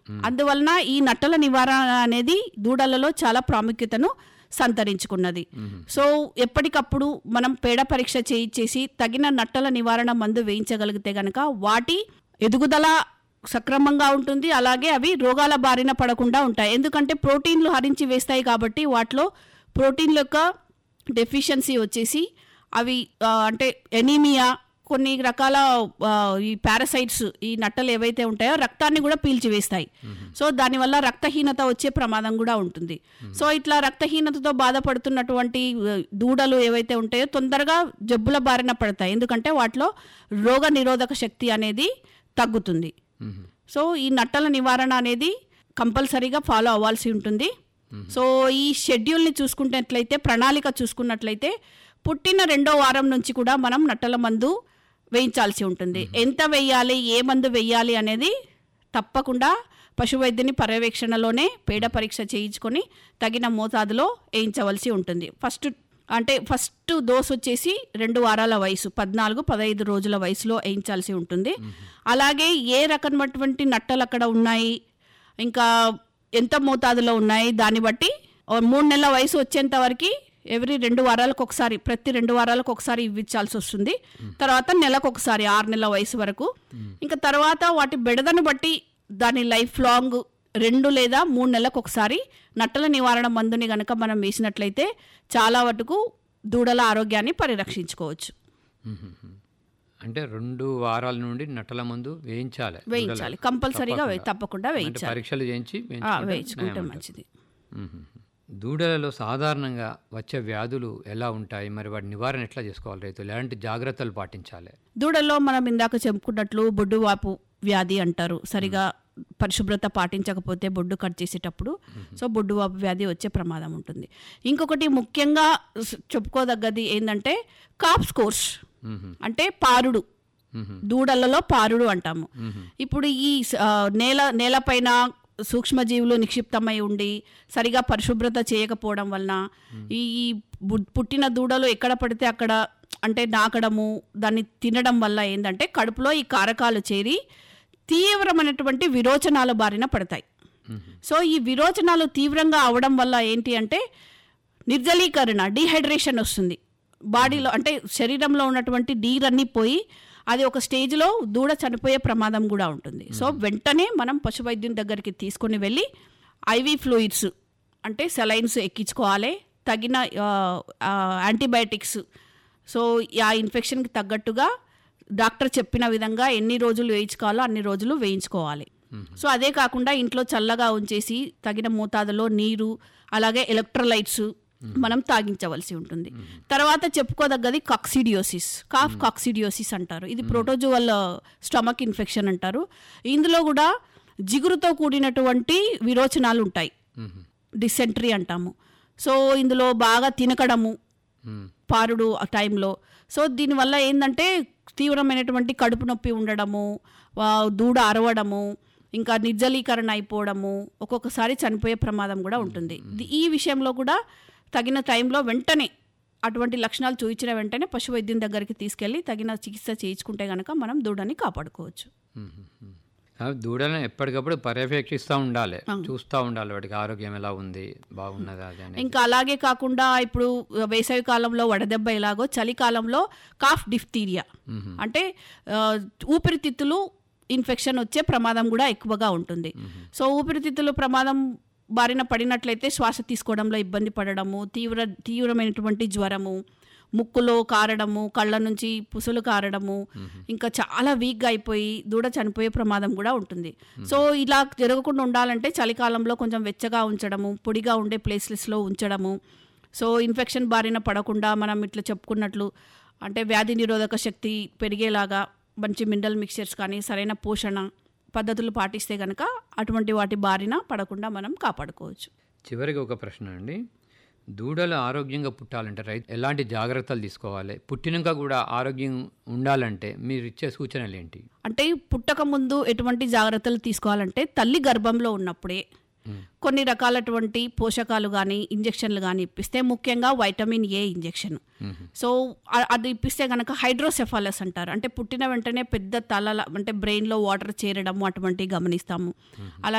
అందువలన ఈ నట్టల నివారణ అనేది దూడలలో చాలా ప్రాముఖ్యతను సంతరించుకున్నది సో ఎప్పటికప్పుడు మనం పేడ పరీక్ష చేయించేసి తగిన నట్టల నివారణ మందు వేయించగలిగితే గనక వాటి ఎదుగుదల సక్రమంగా ఉంటుంది అలాగే అవి రోగాల బారిన పడకుండా ఉంటాయి ఎందుకంటే ప్రోటీన్లు హరించి వేస్తాయి కాబట్టి వాటిలో ప్రోటీన్ల యొక్క డెఫిషియన్సీ వచ్చేసి అవి ఆ, అంటే ఎనీమియా కొన్ని రకాల ఆ, ఈ పారాసైట్స్ ఈ నట్టలు ఏవైతే ఉంటాయో రక్తాన్ని కూడా పీల్చివేస్తాయి సో దానివల్ల రక్తహీనత వచ్చే ప్రమాదం కూడా ఉంటుంది సో ఇట్లా రక్తహీనతతో బాధపడుతున్నటువంటి ఆ, దూడలు ఏవైతే ఉంటాయో తొందరగా జబ్బుల బారిన పడతాయి ఎందుకంటే వాటిలో రోగ నిరోధక శక్తి అనేది తగ్గుతుంది మ్మ్. సో ఈ నట్టల నివారణ అనేది కంపల్సరీగా ఫాలో అవ్వాల్సి ఉంటుంది సో ఈ షెడ్యూల్ని చూసుకున్నట్లయితే ప్రణాళిక చూసుకున్నట్లయితే పుట్టిన రెండో వారం నుంచి కూడా మనం నట్టల మందు వేయించాల్సి ఉంటుంది ఎంత వేయాలి ఏ మందు వేయాలి అనేది తప్పకుండా పశువైద్యుని పర్యవేక్షణలోనే పేడ పరీక్ష చేయించుకొని తగిన మోతాదులో వేయించవలసి ఉంటుంది ఫస్ట్ అంటే ఫస్ట్ డోస్ వచ్చేసి రెండు వారాల వయసు పద్నాలుగు పదహైదు రోజుల వయసులో వేయించాల్సి ఉంటుంది అలాగే ఏ రకమైనటువంటి నట్టలు అక్కడ ఉన్నాయి ఇంకా ఎంత మోతాదులో ఉన్నాయి దాన్ని బట్టి ఓ మూడు నెలల వయసు వచ్చేంత వరకు ఎవ్రీ రెండు వారాలకు ఒకసారి ప్రతి రెండు వారాలకు ఒకసారి ఇవ్వించాల్సి వస్తుంది తర్వాత నెలకు ఒకసారి ఆరు నెలల వయసు వరకు ఇంకా తర్వాత వాటి బెడదను బట్టి దాని లైఫ్ లాంగ్ రెండు లేదా మూడు నెలలకు ఒకసారి నట్టల నివారణ మందుని గనక మనం వేసినట్లయితే చాలా వరకు దూడల ఆరోగ్యాన్ని పరిరక్షించుకోవచ్చు మ్మ్. అంటే రెండు వారాల నుండి నట్టల మందు వేయించాలి వేయించాలి కంపల్సరీగా వే- తప్పకుండా అంటే వేయించాలి పరీక్షలు చేయించి ఆ, వేయించుకుంటే వేయించుకుంటే నయం ఉంటుంది. మంచిది మ్మ్. దూడలలో సాధారణంగా వచ్చే వ్యాధులు ఎలా ఉంటాయి మరి వాటి నివారణ ఎట్లా చేసుకోవాలి రైతులు ఎలాంటి జాగ్రత్తలు పాటించాలి దూడల్లో మనం ఇందాక చెప్పుకున్నట్లు బొడ్డువాపు వ్యాధి అంటారు సరిగా పరిశుభ్రత పాటించకపోతే బొడ్డు కట్ చేసేటప్పుడు సో బొడ్డువాపు వ్యాధి వచ్చే ప్రమాదం ఉంటుంది ఇంకొకటి ముఖ్యంగా స్- చెప్పుకోదగ్గది ఏంటంటే కాప్ స్కోర్స్ మ్మ్. అంటే పారుడు మ్మ్. దూడలలో పారుడు అంటాము మ్మ్. ఇప్పుడు ఈ స- ఆ, నేల నేలపైన సూక్ష్మజీవులు నిక్షిప్తమై ఉండి సరిగా పరిశుభ్రత చేయకపోవడం వలన ఈ ఈ బు- పుట్టిన దూడలు ఎక్కడ పడితే అక్కడ అంటే నాకడము దాన్ని తినడం వల్ల ఏంటంటే కడుపులో ఈ కారకాలు చేరి తీవ్రమైనటువంటి విరోచనాల బారిన పడతాయి మ్మ్. సో ఈ విరోచనాలు తీవ్రంగా అవడం వల్ల ఏంటి అంటే నిర్జలీకరణ డీహైడ్రేషన్ వస్తుంది బాడీలో అంటే శరీరంలో ఉన్నటువంటి నీరన్నీ పోయి అది ఒక స్టేజ్లో దూడ చనిపోయే ప్రమాదం కూడా ఉంటుంది సో వెంటనే మనం పశువైద్యుని దగ్గరికి తీసుకొని వెళ్ళి ఐవీ ఫ్లూయిడ్స్ అంటే సెలైన్స్ ఎక్కించుకోవాలి తగిన యాంటీబయాటిక్స్ సో ఆ ఇన్ఫెక్షన్కి తగ్గట్టుగా డాక్టర్ చెప్పిన విధంగా ఎన్ని రోజులు వేయించుకోవాలో అన్ని రోజులు వేయించుకోవాలి సో అదే కాకుండా ఇంట్లో చల్లగా ఉంచేసి తగిన మోతాదులో నీరు అలాగే ఎలక్ట్రోలైట్స్ మనం తాగించవలసి ఉంటుంది తర్వాత చెప్పుకోదగ్గది కాక్సిడియోసిస్ కాఫ్ కాక్సిడియోసిస్ అంటారు ఇది ప్రోటోజువల్ స్టమక్ ఇన్ఫెక్షన్ అంటారు ఇందులో కూడా జిగురుతో కూడినటువంటి విరోచనాలు ఉంటాయి మ్మ్. డిసెంట్రీ అంటాము సో ఇందులో బాగా తినకడము మ్మ్. పారుడు ఆ టైంలో సో దీనివల్ల ఏంటంటే తీవ్రమైనటువంటి కడుపు నొప్పి ఉండడము ఆ, దూడ అరవడము ఇంకా నిర్జలీకరణ అయిపోవడము ఒక్కొక్కసారి చనిపోయే ప్రమాదం కూడా ఉంటుంది ది- ఈ విషయంలో కూడా తగిన టైంలో వెంటనే అటువంటి లక్షణాలు చూపించిన వెంటనే పశు వైద్యం దగ్గరికి తీసుకెళ్ళి తగిన చికిత్స చేయించుకుంటే కనుక మనం దూడని కాపాడుకోవచ్చు మ్మ్. ఆ దూడలను ఎప్పటికప్పుడు పర్యవేక్షిస్తూ ఉండాలి చూస్తూ ఉండాలి వాటికి ఆరోగ్యం ఎలా ఉంది బాగున్నదా అది అని ఇంకా అలాగే కాకుండా ఇప్పుడు వేసవి కాలంలో వడదెబ్బ ఎలాగో చలికాలంలో కాఫ్ డిఫ్తీరియా అంటే ఆ, ఊపిరితిత్తులు ఇన్ఫెక్షన్ వచ్చే ప్రమాదం కూడా ఎక్కువగా ఉంటుంది సో ఊపిరితిత్తులు ప్రమాదం బారిన పడినట్లయితే శ్వాస తీసుకోవడంలో ఇబ్బంది పడడము తీవ్ర తీవ్రమైనటువంటి జ్వరము ముక్కులో కారడము కళ్ళ నుంచి పుసులు కారడము ఇంకా చాలా వీక్గా అయిపోయి దూడ చనిపోయే ప్రమాదం కూడా ఉంటుంది సో ఇలా జరగకుండా ఉండాలంటే చలికాలంలో కొంచెం వెచ్చగా ఉంచడము పొడిగా ఉండే ప్లేసెస్లో ఉంచడము సో ఇన్ఫెక్షన్ బారిన పడకుండా మనం ఇట్లా చెప్పుకున్నట్లు అంటే వ్యాధి నిరోధక శక్తి పెరిగేలాగా మంచి మినరల్ మిక్చర్స్ కానీ సరైన పోషణ పద్ధతులు పాటిస్తే కనుక అటువంటి వాటి బారిన పడకుండా మనం కాపాడుకోవచ్చు చివరికి ఒక ప్రశ్న అండి దూడలు ఆరోగ్యంగా పుట్టాలంటే రైతు ఎలాంటి జాగ్రత్తలు తీసుకోవాలి పుట్టినాక కూడా ఆరోగ్యం ఉండాలంటే మీరు ఇచ్చే సూచనలు ఏంటి అంటే పుట్టక ముందు ఎటువంటి జాగ్రత్తలు తీసుకోవాలంటే తల్లి గర్భంలో ఉన్నప్పుడే కొన్ని రకాలటువంటి పోషకాలు కానీ ఇంజెక్షన్లు కానీ ఇప్పిస్తే ముఖ్యంగా వైటమిన్ ఏ ఇంజెక్షన్ సో అ- అది ఇప్పిస్తే కనుక హైడ్రోసెఫాలస్ అంటారు అంటే పుట్టిన వెంటనే పెద్ద తల అంటే బ్రెయిన్లో వాటర్ చేరడము అటువంటివి గమనిస్తాము అలా